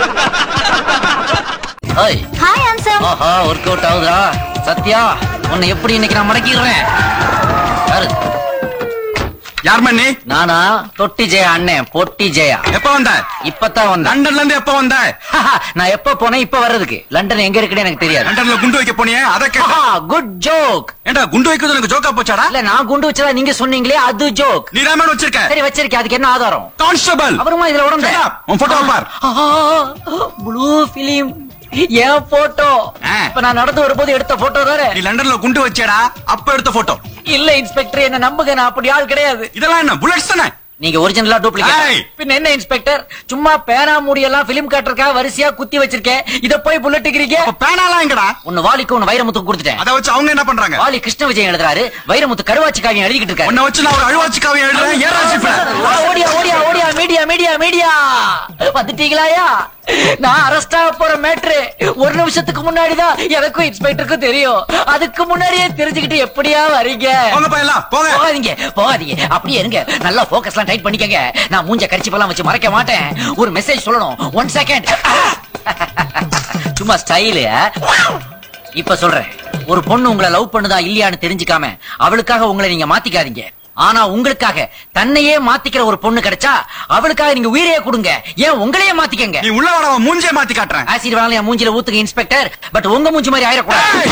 ஓய் hi answer ஆஹா work out ஆகுதா சத்யா உன்னை எப்படி இன்னைக்கு நான் மடக்கிடுறேன் யாரு யார் மண்ணி நானா தொட்டி ஜெயா அண்ணன் பொட்டி ஜெயா எப்ப வந்த இப்பதான் வந்தேன் லண்டன்ல இருந்து எப்ப வந்த நான் எப்ப போனேன் இப்ப வர்றதுக்கு லண்டன் எங்க இருக்குன்னு எனக்கு தெரியாது லண்டன்ல குண்டு வைக்க போனியே அத கேட்ட குட் ஜோக் ஏண்டா குண்டு வைக்கிறது எனக்கு ஜோக்கா போச்சாடா இல்ல நான் குண்டு வச்சதா நீங்க சொன்னீங்களே அது ஜோக் நீ தான் வச்சிருக்க சரி வச்சிருக்கேன் அதுக்கு என்ன ஆதாரம் கான்ஸ்டபிள் அப்புறமா இதுல உடம்பு Shut up. உன் photo பார். ப்ளூ பிலிம் என் போட்டோ ஆ. இப்ப நான் நடந்து வரும்போது எடுத்த போட்டோ தானே நீ லண்டன்ல குண்டு வச்சேடா அப்ப எடுத்த போட்டோ இல்ல இன்ஸ்பெக்டர் என்ன நம்புங்க நான் அப்படி ஆள் கிடையாது இதெல்லாம் என்ன புல்லட்ஸ் தானே நீங்க ஒரிஜினலா ஏய். டூப்ளிகேட் பின்ன என்ன இன்ஸ்பெக்டர் சும்மா பேனா மூடி எல்லாம் பிலிம் காட்டுறக்கா வரிசையா குத்தி வச்சிருக்கேன் இத போய் புல்லட்டுக்கிறீங்க அப்ப பேனாலாம் எங்கடா ஒன்னு வாலிக்கு ஒன்னு வைரமுத்துக்கு கொடுத்துட்டேன் அத வச்சு அவங்க என்ன பண்றாங்க வாலி கிருஷ்ண விஜயன் எழுதுறாரு வைரமுத்து கருவாச்சி காவியம் எழுதிக்கிட்டு இருக்காரு உன்னை வச்சு நான் ஒரு அழுவாச்சி காவியம் எழுதுறேன் ஏன் ராசிப்ப ஆ, ஓடியா ஓடியா ஓடியா மீடியா மீடியா மீடியா வந்துட்டீங்களாயா நான் அரெஸ்ட் ஆக போற மேட்ரு ஒரு நிமிஷத்துக்கு முன்னாடிதான் எனக்கும் இன்ஸ்பெக்டருக்கும் தெரியும் அதுக்கு முன்னாடியே தெரிஞ்சுக்கிட்டு எப்படியா வரீங்க போங்க போயலாம் போங்க போகாதீங்க போகாதீங்க அப்படியே இருங்க நல்லா போக்கஸ்லாம் டைட் பண்ணிக்கங்க நான் மூஞ்ச கரிச்சிப்பெல்லாம் வச்சு மறைக்க மாட்டேன் ஒரு மெசேஜ் சொல்லணும் ஒன் செகண்ட் சும்மா ஸ்டைலு இப்ப சொல்றேன் ஒரு பொண்ணு உங்களை லவ் பண்ணுதா இல்லையான்னு தெரிஞ்சுக்காம அவளுக்காக உங்களை நீங்க மாத்திக்காதீங்க ஆனா உங்களுக்காக தன்னையே மாத்திக்கிற ஒரு பொண்ணு கிடைச்சா அவளுக்காக நீங்க உயிரையே கொடுங்க ஏன் உங்களையே மாத்திக்கங்க நீ உள்ள வர மூஞ்சே மாத்தி காட்டுறேன் ஆசிட் வாங்கலையா மூஞ்சில ஊத்துங்க இன்ஸ்பெக்டர் பட் உங்க மூஞ்சி மாதிரி ஆயிடக்கூடாது